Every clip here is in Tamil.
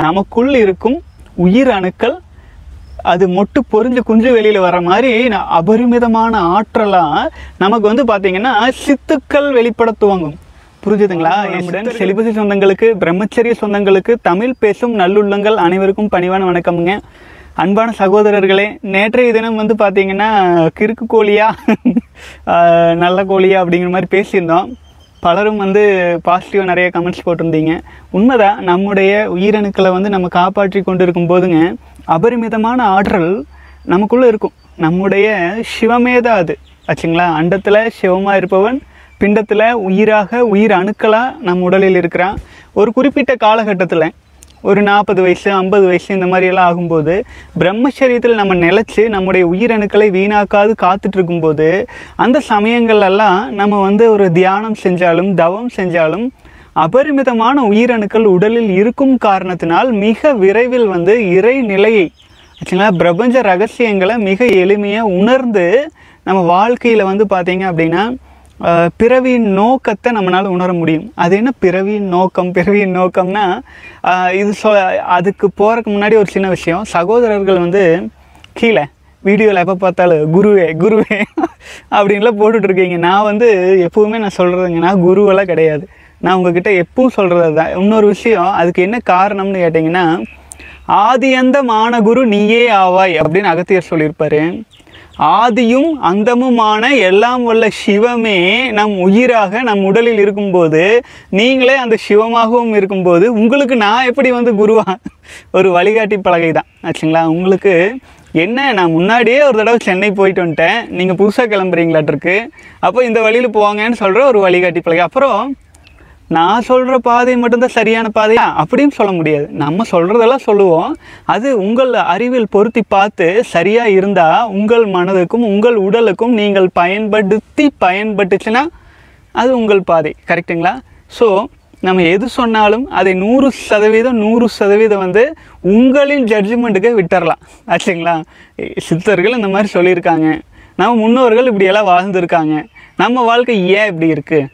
நமக்குள் இருக்கும் உயிர் அணுக்கள் அது மொட்டு பொறிஞ்சு குஞ்சு வெளியில வர மாதிரி ந- அபரிமிதமான ஆற்றலா நமக்கு வந்து பாத்தீங்கன்னா சித்துக்கள் வெளிப்பட துவங்கும் புரிஞ்சுதுங்களா நம்முடன் செலிபசி சொந்தங்களுக்கு பிரம்மச்சரிய சொந்தங்களுக்கு தமிழ் பேசும் நல்லுள்ளங்கள் அனைவருக்கும் பணிவான வணக்கம்ங்க அன்பான சகோதரர்களே நேற்றைய தினம் வந்து பாத்தீங்கன்னா கிறுக்கு கோழியா ஆஹ், நல்ல கோழியா அப்படிங்கிற மாதிரி பேசியிருந்தோம் பலரும் வந்து பாசிட்டிவாக நிறைய கமெண்ட்ஸ் போட்டிருந்தீங்க உண்மைதான் நம்முடைய உயிரணுக்களை வந்து நம்ம காப்பாற்றி கொண்டு இருக்கும் போதுங்க அபரிமிதமான ஆற்றல் நமக்குள்ளே இருக்கும் நம்முடைய சிவமே தான் அது ஆச்சுங்களா அண்டத்தில் சிவமாக இருப்பவன் பிண்டத்தில் உயிராக உயிர் அணுக்களாக நம் உடலில் இருக்கிறான் ஒரு குறிப்பிட்ட காலகட்டத்தில் ஒரு நாற்பது வயசு ஐம்பது வயசு இந்த மாதிரி எல்லாம் ஆகும்போது பிரம்மச்சரியத்தில் நம்ம நிலைச்சு நம்முடைய உயிரணுக்களை வீணாக்காது காத்துட்டு இருக்கும்போது அந்த சமயங்கள்லாம் நம்ம வந்து ஒரு தியானம் செஞ்சாலும் தவம் செஞ்சாலும் அபரிமிதமான உயிரணுக்கள் உடலில் இருக்கும் காரணத்தினால் மிக விரைவில் வந்து இறை நிலையை ஆச்சுங்களா பிரபஞ்ச ரகசியங்களை மிக எளிமையாக உணர்ந்து நம்ம வாழ்க்கையில் வந்து பார்த்தீங்க அப்படின்னா ஆஹ் பிறவியின் நோக்கத்தை நம்மளால உணர முடியும் அது என்ன பிறவியின் நோக்கம் பிறவியின் நோக்கம்னா ஆஹ் இது சொ அதுக்கு போகிறதுக்கு முன்னாடி ஒரு சின்ன விஷயம் சகோதரர்கள் வந்து கீழே வீடியோவில் எப்போ பார்த்தாலும் குருவே குருவே அப்படின்லாம் போட்டுட்டு இருக்கீங்க நான் வந்து எப்பவுமே நான் சொல்கிறதுங்க நான் குருவெல்லாம் கிடையாது நான் உங்ககிட்ட எப்பவும் சொல்கிறது தான் இன்னொரு விஷயம் அதுக்கு என்ன காரணம்னு கேட்டிங்கன்னா ஆதியந்த மானகுரு நீயே ஆவாய் அப்படின்னு அகத்தியர் சொல்லியிருப்பாரு ஆதியும் அந்தமுமான எல்லாம் வல்ல சிவமே நம் உயிராக நம் உடலில் இருக்கும்போது நீங்களே அந்த சிவமாகவும் இருக்கும்போது உங்களுக்கு நான் எப்படி வந்து குருவா ஒரு வழிகாட்டி பலகை தான் ஆச்சுங்களா உங்களுக்கு என்ன நான் முன்னாடியே ஒரு தடவை சென்னை போயிட்டு வந்துட்டேன் நீங்கள் புதுசாக கிளம்புறீங்களாட்டிருக்கு அப்போ இந்த வழியில் போவாங்கன்னு சொல்கிற ஒரு வழிகாட்டி பலகை அப்புறம் நான் சொல்கிற பாதை மட்டும்தான் சரியான பாதையா அப்படின்னு சொல்ல முடியாது நம்ம சொல்கிறதெல்லாம் சொல்லுவோம் அது உங்கள் அறிவில் பொருத்தி பார்த்து சரியாக இருந்தால் உங்கள் மனதுக்கும் உங்கள் உடலுக்கும் நீங்கள் பயன்படுத்தி பயன்பட்டுச்சுன்னா அது உங்கள் பாதை கரெக்டுங்களா ஸோ நம்ம எது சொன்னாலும் அதை நூறு சதவீதம் நூறு சதவீதம் வந்து உங்களின் ஜட்ஜ்மெண்ட்டுக்கு விட்டுறலாம் ஆச்சுங்களா சித்தர்கள் இந்த மாதிரி சொல்லியிருக்காங்க நம்ம முன்னோர்கள் இப்படியெல்லாம் வாழ்ந்துருக்காங்க நம்ம வாழ்க்கை ஏன் இப்படி இருக்குது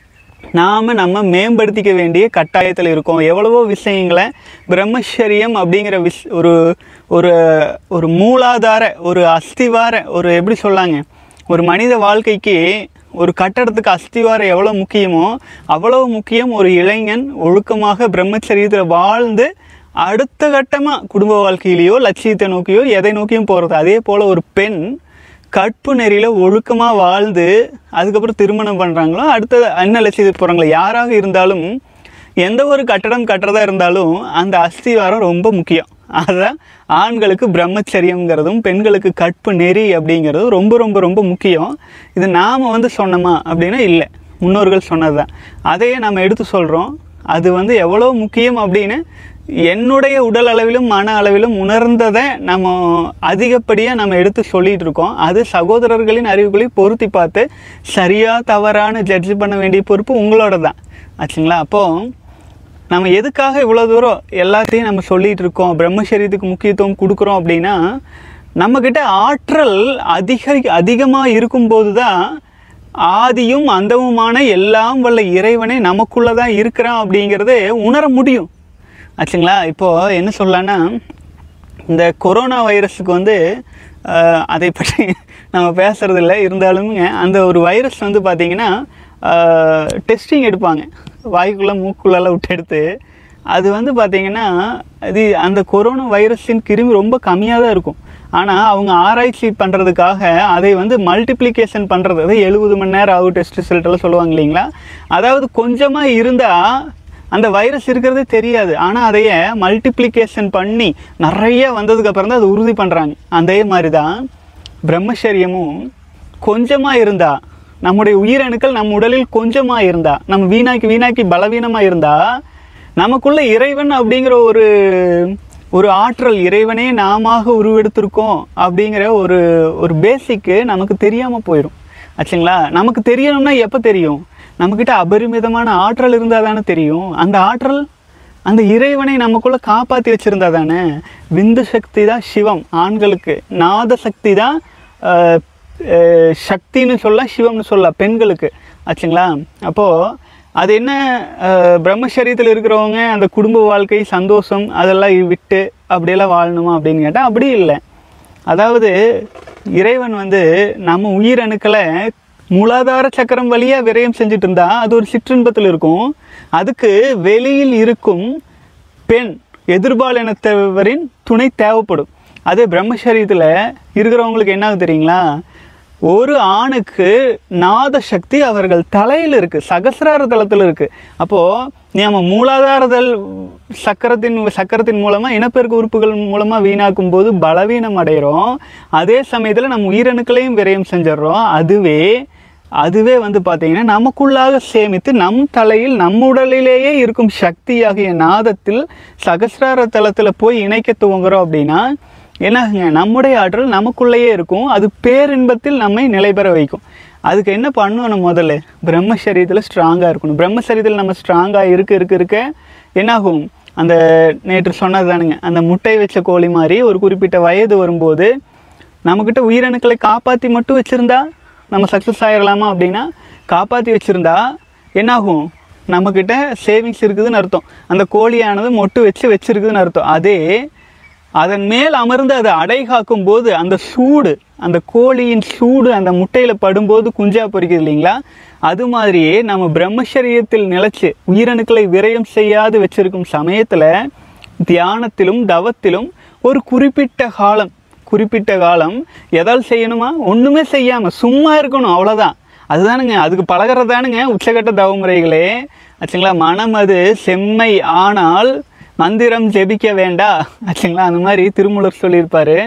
நாம் நம்ம மேம்படுத்திக்க வேண்டிய கட்டாயத்தில் இருக்கோம் எவ்வளவோ விஷயங்களை பிரம்மச்சரியம் அப்படிங்கிற விஷ் ஒரு ஒரு ஒரு மூலாதார ஒரு அஸ்திவார ஒரு எப்படி சொல்லாங்க ஒரு மனித வாழ்க்கைக்கு ஒரு கட்டடத்துக்கு அஸ்திவாரம் எவ்வளோ முக்கியமோ அவ்வளோ முக்கியம் ஒரு இளைஞன் ஒழுக்கமாக பிரம்மச்சரியத்தில் வாழ்ந்து அடுத்த கட்டமாக குடும்ப வாழ்க்கையிலையோ லட்சியத்தை நோக்கியோ எதை நோக்கியும் போகிறது அதே போல் ஒரு பெண் கற்பு நெறியில் ஒழுக்கமாக வாழ்ந்து அதுக்கப்புறம் திருமணம் பண்ணுறாங்களோ அடுத்த என்ன லட்சியத்துக்கு போகிறாங்களோ யாராக இருந்தாலும் எந்த ஒரு கட்டடம் கட்டுறதா இருந்தாலும் அந்த அஸ்திவாரம் ரொம்ப முக்கியம் அதுதான் ஆண்களுக்கு பிரம்மச்சரியங்கிறதும் பெண்களுக்கு கற்பு நெறி அப்படிங்கிறதும் ரொம்ப ரொம்ப ரொம்ப முக்கியம் இது நாம் வந்து சொன்னோமா அப்படின்னா இல்லை முன்னோர்கள் சொன்னது தான் அதையே நம்ம எடுத்து சொல்கிறோம் அது வந்து எவ்வளோ முக்கியம் அப்படின்னு என்னுடைய உடல் அளவிலும் மன அளவிலும் உணர்ந்ததை நம்ம அதிகப்படியாக நம்ம எடுத்து சொல்லிட்டு இருக்கோம் அது சகோதரர்களின் அறிவுகளை பொருத்தி பார்த்து சரியாக தவறான ஜட்ஜ் பண்ண வேண்டிய பொறுப்பு உங்களோட தான் ஆச்சுங்களா அப்போது நம்ம எதுக்காக இவ்வளோ தூரம் எல்லாத்தையும் நம்ம சொல்லிட்டு இருக்கோம் பிரம்மச்சரியத்துக்கு முக்கியத்துவம் கொடுக்குறோம் அப்படின்னா நம்மக்கிட்ட ஆற்றல் அதிக அதிகமாக இருக்கும்போது தான் ஆதியும் அந்தமுமான எல்லாம் வல்ல இறைவனே நமக்குள்ளே தான் இருக்கிறான் அப்படிங்கிறத உணர முடியும் ஆச்சுங்களா இப்போது என்ன சொல்லலான்னா இந்த கொரோனா வைரஸுக்கு வந்து ஆஹ், அதை பற்றி நம்ம பேசுறது இல்லை இருந்தாலுமே அந்த ஒரு வைரஸ் வந்து பார்த்திங்கன்னா டெஸ்டிங் எடுப்பாங்க வாய்க்குள்ளே மூக்குள்ளெல்லாம் விட்டு எடுத்து அது வந்து பார்த்திங்கன்னா இது அந்த கொரோனா வைரஸின் கிருமி ரொம்ப கம்மியாக தான் இருக்கும் ஆனால் அவங்க ஆராய்ச்சி பண்ணுறதுக்காக அதை வந்து மல்டிப்ளிகேஷன் பண்ணுறது அது எழுபது மணி நேரம் ஆகும் டெஸ்ட் ரிசல்ட் எல்லாம் சொல்லுவாங்க இல்லைங்களா அதாவது கொஞ்சமாக இருந்தால் அந்த வைரஸ் இருக்கிறதே தெரியாது ஆனால் அதைய மல்டிப்ளிகேஷன் பண்ணி நிறைய வந்ததுக்கு அப்புறம் தான் அது உறுதி பண்ணுறாங்க அதே மாதிரி தான் பிரம்மச்சரியமும் கொஞ்சமாக இருந்தா நம்முடைய உயிரணுக்கள் நம்ம உடலில் கொஞ்சமாக இருந்தா நம்ம வீணாக்கி வீணாக்கி பலவீனமாக இருந்தா நமக்குள்ள இறைவன் அப்படிங்கிற ஒரு ஒரு ஆற்றல் இறைவனே நாமாக உருவெடுத்திருக்கோம் அப்படிங்கிற ஒரு ஒரு பேசிக்கு நமக்கு தெரியாமல் போயிடும் ஆச்சுங்களா நமக்கு தெரியணும்னா எப்போ தெரியும் நம்மக்கிட்ட அபரிமிதமான ஆற்றல் இருந்தால் தானே தெரியும் அந்த ஆற்றல் அந்த இறைவனை நமக்குள்ள காப்பாற்றி வச்சிருந்தா தானே விந்து சக்தி தான் சிவம் ஆண்களுக்கு நாத சக்தி தான் ஆஹ், ஆஹ், சக்தின்னு சொல்ல சிவம்னு சொல்ல பெண்களுக்கு ஆச்சுங்களா அப்போது அது என்ன அஹ், பிரம்மச்சரியத்தில் இருக்கிறவங்க அந்த குடும்ப வாழ்க்கை சந்தோஷம் அதெல்லாம் விட்டு அப்படியெல்லாம் வாழணுமா அப்படின்னு கேட்டால் அப்படி இல்லை அதாவது இறைவன் வந்து நம்ம உயிரணுக்களை மூலாதார சக்கரம் வழியாக விரயம் செஞ்சுட்டு இருந்தா அது ஒரு சிற்றின்பத்தில் இருக்கும் அதுக்கு வெளியில் இருக்கும் பெண் எதிர்பால் இனத்தவரின் துணை தேவைப்படும் அதே பிரம்மச்சரியத்தில் இருக்கிறவங்களுக்கு என்ன ஆகுது தெரியுங்களா ஒரு ஆணுக்கு நாத சக்தி அவர்கள் தலையில் இருக்கு சகசிரார தளத்தில் இருக்கு அப்போ நம்ம மூலாதாரதல் சக்கரத்தின் சக்கரத்தின் மூலமா இனப்பெருக்க உறுப்புகள் மூலமா வீணாக்கும் போது பலவீனம் அடைகிறோம் அதே சமயத்தில் நம்ம உயிரணுக்களையும் விரயம் செஞ்சிடறோம் அதுவே அதுவே வந்து பார்த்தீங்கன்னா நமக்குள்ளாக சேமித்து நம் தலையில் நம் உடலிலேயே இருக்கும் சக்தியாகிய நாதத்தில் சகசிரார தலத்தில் போய் இணைக்க துவங்குறோம் அப்படின்னா என்னாகுங்க நம்முடைய ஆற்றல் நமக்குள்ளேயே இருக்கும் அது பேரின்பத்தில் நம்மை நிலை பெற வைக்கும் அதுக்கு என்ன பண்ணணும் முதல்ல பிரம்மசரீரத்தில் ஸ்ட்ராங்காக இருக்கணும் பிரம்மசரீரத்தில் நம்ம ஸ்ட்ராங்காக இருக்க இருக்க இருக்க என்னாகும் அந்த நேற்று சொன்னது தானுங்க அந்த முட்டை வச்ச கோழி மாதிரி ஒரு குறிப்பிட்ட வயது வரும்போது நம்மக்கிட்ட உயிரணுக்களை காப்பாற்றி மட்டும் வச்சுருந்தா நம்ம சக்ஸஸ் ஆயிடலாமா அப்படின்னா காப்பாற்றி வச்சுருந்தா என்னாகும் நம்மக்கிட்ட சேவிங்ஸ் இருக்குதுன்னு அர்த்தம் அந்த கோழியானது மொட்டு வச்சு வச்சிருக்குதுன்னு அர்த்தம் அதே அதன் மேல் அமர்ந்து அதை அடை காக்கும் போது அந்த சூடு அந்த கோழியின் சூடு அந்த முட்டையில் படும்போது குஞ்சா பொறிக்குது இல்லைங்களா அது மாதிரியே நம்ம பிரம்மச்சரியத்தில் நிலைச்சு உயிரணுக்களை விரயம் செய்யாது வச்சிருக்கும் சமயத்தில் தியானத்திலும் தவத்திலும் ஒரு குறிப்பிட்ட காலம் குறிப்பிட்ட காலம் எதால் செய்யணுமா ஒன்றுமே செய்யாமல் சும்மா இருக்கணும் அவ்வளோதான் அதுதானுங்க அதுக்கு பழகிறதானுங்க உச்சகட்ட தவ முறைகளே ஆச்சுங்களா மனம் அது செம்மை ஆனால் மந்திரம் ஜெபிக்க வேண்டா ஆச்சுங்களா அந்த மாதிரி திருமூலர் சொல்லியிருப்பாரு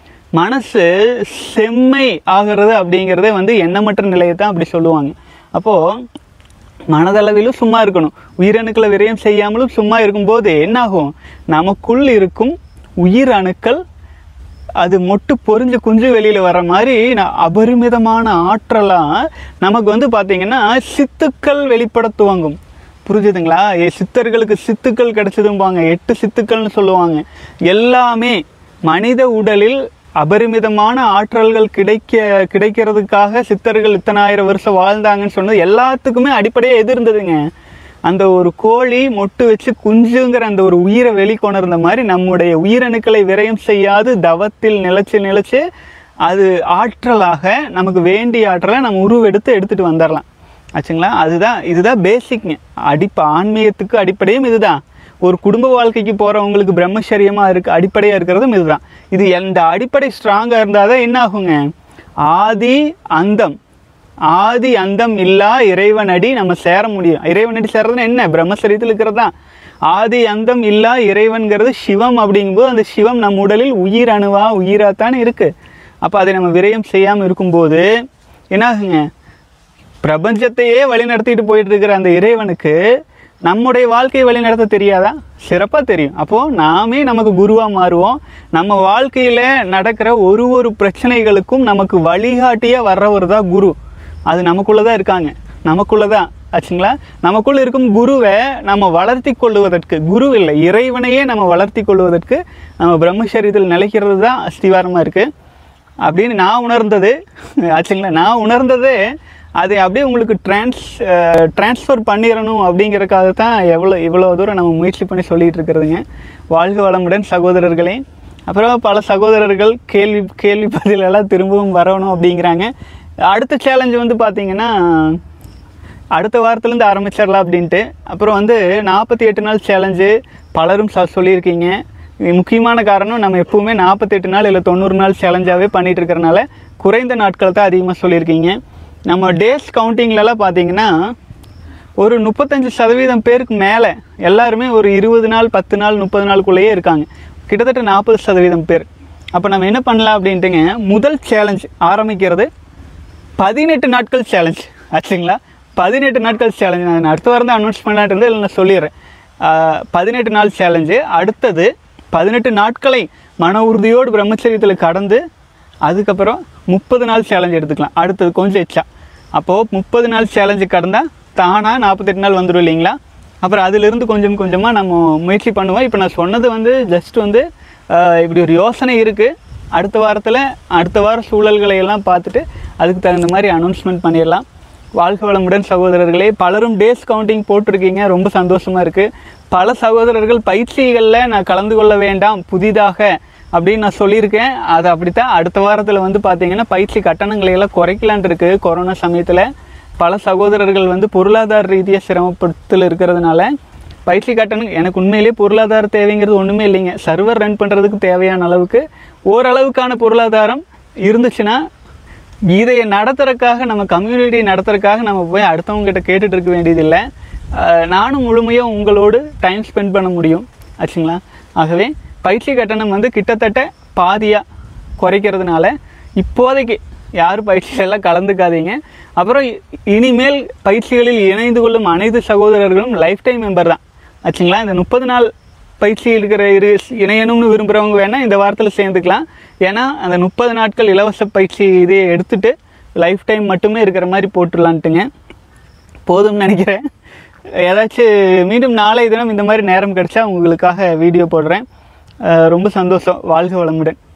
மனசு செம்மை ஆகிறது அப்படிங்கிறதே வந்து எண்ணமற்ற நிலையை தான் அப்படி சொல்லுவாங்க அப்போது மனதளவிலும் சும்மா இருக்கணும் உயிரணுக்களை விரயம் செய்யாமலும் சும்மா இருக்கும்போது என்னாகும் நமக்குள் இருக்கும் உயிர் அணுக்கள் அது மொட்டு பொறிஞ்சு குஞ்சு வெளியில் வர மாதிரி ந- அபரிமிதமான ஆற்றலாம் நமக்கு வந்து பார்த்தீங்கன்னா சித்துக்கள் வெளிப்பட துவங்கும் புரிஞ்சுதுங்களா ஏ சித்தர்களுக்கு சித்துக்கள் கிடைச்சதும்பாங்க எட்டு சித்துக்கள்னு சொல்லுவாங்க எல்லாமே மனித உடலில் அபரிமிதமான ஆற்றல்கள் கிடைக்க கிடைக்கிறதுக்காக சித்தர்கள் இத்தனாயிரம் வருஷம் வாழ்ந்தாங்கன்னு சொன்னது எல்லாத்துக்குமே அடிப்படையாக எது இருந்ததுங்க அந்த ஒரு கோழி மொட்டு வச்சு குஞ்சுங்கிற அந்த ஒரு உயிரை வெளிக்கொணர்ந்த மாதிரி நம்முடைய உயிரணுக்களை விரயம் செய்யாது தவத்தில் நிலைச்சு நிலைச்சு அது ஆற்றலாக நமக்கு வேண்டிய ஆற்றலை நம்ம உருவெடுத்து எடுத்துட்டு வந்துடலாம் ஆச்சுங்களா அதுதான் இதுதான் பேசிக்ங்க அடிப்ப ஆன்மீகத்துக்கு அடிப்படையும் இதுதான் ஒரு குடும்ப வாழ்க்கைக்கு போகிறவங்களுக்கு பிரம்மச்சரியமாக இருக்கு அடிப்படையாக இருக்கிறதும் இதுதான் இது இந்த அடிப்படை ஸ்ட்ராங்காக இருந்தால் தான் என்ன ஆகுங்க ஆதி அந்தம் ஆதி அந்தம் இல்லா இறைவனடி நம்ம சேர முடியும் இறைவனடி சேர்றதுன்னா என்ன பிரம்மச்சரியத்தில் இருக்கிறது தான் ஆதி அந்தம் இல்லா இறைவன்கிறது சிவம் அப்படிங்கும்போது அந்த சிவம் நம் உடலில் உயிர் அணுவா உயிராக தானே இருக்குது அப்போ அதை நம்ம விரயம் செய்யாமல் இருக்கும்போது என்னாகுங்க பிரபஞ்சத்தையே வழி நடத்திட்டு போயிட்டு இருக்கிற அந்த இறைவனுக்கு நம்முடைய வாழ்க்கையை வழி நடத்த தெரியாதா சிறப்பாக தெரியும் அப்போது நாமே நமக்கு குருவாக மாறுவோம் நம்ம வாழ்க்கையில் நடக்கிற ஒரு ஒரு பிரச்சனைகளுக்கும் நமக்கு வழிகாட்டியாக வர்றவர் தான் குரு அது நமக்குள்ளே தான் இருக்காங்க நமக்குள்ளே தான் ஆச்சுங்களா நமக்குள்ள இருக்கும் குருவை நம்ம வளர்த்தி கொள்ளுவதற்கு குரு இல்லை இறைவனையே நம்ம வளர்த்தி கொள்வதற்கு நம்ம பிரம்மச்சரியத்தில் நிலைக்கிறது தான் அஸ்திவாரமாக இருக்குது அப்படின்னு நான் உணர்ந்தது ஆச்சுங்களா நான் உணர்ந்ததே அதை அப்படியே உங்களுக்கு ட்ரான்ஸ் ட்ரான்ஸ்ஃபர் பண்ணிடணும் அப்படிங்கறதுக்காக தான் எவ்வளோ இவ்வளோ தூரம் நம்ம முயற்சி பண்ணி சொல்லிட்டு இருக்கிறதுங்க வாழ்க வளமுடன் சகோதரர்களே அப்புறம் பல சகோதரர்கள் கேள்வி கேள்வி பதிலெல்லாம் திரும்பவும் வரணும் அப்படிங்கிறாங்க அடுத்த சேலஞ்சு வந்து பார்த்தீங்கன்னா அடுத்த வாரத்துலேருந்து ஆரம்பிச்சிடலாம் அப்படின்ட்டு அப்புறம் வந்து நாற்பத்தி எட்டு நாள் சேலஞ்சு பலரும் ச சொல்லியிருக்கீங்க இது முக்கியமான காரணம் நம்ம எப்பவுமே நாற்பத்தெட்டு நாள் இல்லை தொண்ணூறு நாள் சேலஞ்சாகவே பண்ணிட்டு இருக்கறனால குறைந்த நாட்கள் தான் அதிகமாக சொல்லியிருக்கீங்க நம்ம டேஸ் கவுண்டிங்லலாம் பார்த்தீங்கன்னா ஒரு முப்பத்தஞ்சு சதவீதம் பேருக்கு மேலே எல்லாருமே ஒரு இருபது நாள் பத்து நாள் முப்பது நாளுக்குள்ளேயே இருக்காங்க கிட்டத்தட்ட நாற்பது சதவீதம் பேர் அப்போ நம்ம என்ன பண்ணலாம் அப்படின்ட்டுங்க முதல் சேலஞ்ச் ஆரம்பிக்கிறது பதினெட்டு நாட்கள் சேலஞ்ச் ஆச்சுங்களா பதினெட்டு நாட்கள் சேலஞ்ச் நான் அடுத்த வாரம் தான் அனௌன்ஸ் பண்ணலான்ட்டு இருந்தேன் இல்லை நான் சொல்லிடுறேன் ஆஹ், பதினெட்டு நாள் சேலஞ்சு அடுத்தது பதினெட்டு நாட்களை மன உறுதியோடு பிரம்மச்சரியத்தில் கடந்து அதுக்கப்புறம் முப்பது நாள் சேலஞ்ச் எடுத்துக்கலாம் அடுத்தது கொஞ்சம் எச்சா அப்போது முப்பது நாள் சேலஞ்சு கடந்தால் தானாக நாற்பத்தெட்டு நாள் வந்துடும் இல்லைங்களா அப்புறம் அதிலிருந்து கொஞ்சம் கொஞ்சமாக நம்ம முயற்சி பண்ணுவோம் இப்போ நான் சொன்னது வந்து ஜஸ்ட் வந்து ஆஹ், இப்படி ஒரு யோசனை இருக்குது அடுத்த வாரத்தில் அடுத்த வார சூழல்களை எல்லாம் பார்த்துட்டு அதுக்கு தகுந்த மாதிரி அனௌன்ஸ்மெண்ட் பண்ணிடலாம் வாழ்க வளமுடன் சகோதரர்களே பலரும் டேஸ் கவுண்டிங் போட்டிருக்கீங்க ரொம்ப சந்தோஷமாக இருக்குது பல சகோதரர்கள் பயிற்சிகளில் நான் கலந்து கொள்ள வேண்டாம் புதிதாக அப்படின்னு நான் சொல்லியிருக்கேன் அது அப்படித்தான் அடுத்த வாரத்தில் வந்து பார்த்தீங்கன்னா பயிற்சி கட்டணங்களை எல்லாம் குறைக்கலான் இருக்கு கொரோனா சமயத்தில் பல சகோதரர்கள் வந்து பொருளாதார ரீதியாக சிரமப்பத்தில் இருக்கிறதுனால பயிற்சி கட்டணம் எனக்கு உண்மையிலேயே பொருளாதார தேவைங்கிறது ஒன்றுமே இல்லைங்க சர்வர் ரன் பண்ணுறதுக்கு தேவையான அளவுக்கு ஓரளவுக்கான பொருளாதாரம் இருந்துச்சுன்னா இதை நடத்துறதுக்காக நம்ம கம்யூனிட்டி நடத்துறதுக்காக நம்ம போய் அடுத்தவங்க கிட்ட கேட்டுட்டு இருக்க வேண்டியதில்லை அஹ் நானும் முழுமையாக உங்களோடு டைம் ஸ்பெண்ட் பண்ண முடியும் ஆச்சுங்களா ஆகவே பயிற்சி கட்டணம் வந்து கிட்டத்தட்ட பாதியாக குறைக்கிறதுனால இப்போதைக்கு யாரும் பயிற்சிகளெல்லாம் கலந்துக்காதீங்க அப்புறம் இ- இனிமேல் பயிற்சிகளில் இணைந்து கொள்ளும் அனைத்து சகோதரர்களும் லைஃப் டைம் மெம்பர் தான் ஆச்சுங்களா இந்த முப்பது நாள் பயிற்சி இருக்கிற இரு இணையணும்னு விரும்புகிறவங்க வேணால் இந்த வாரத்தில் சேர்ந்துக்கலாம் ஏன்னா அந்த முப்பது நாட்கள் இலவச பயிற்சி இதை எடுத்துட்டு லைஃப் டைம் மட்டுமே இருக்கிற மாதிரி போட்டுடலான்ட்டுங்க போதும்னு நினைக்கிறேன் ஏதாச்சும் மீண்டும் நாளை தினம் இந்த மாதிரி நேரம் கிடைச்சா உங்களுக்காக வீடியோ போடுறேன் அஹ் ரொம்ப சந்தோஷம் வாழ்க வளமுடன்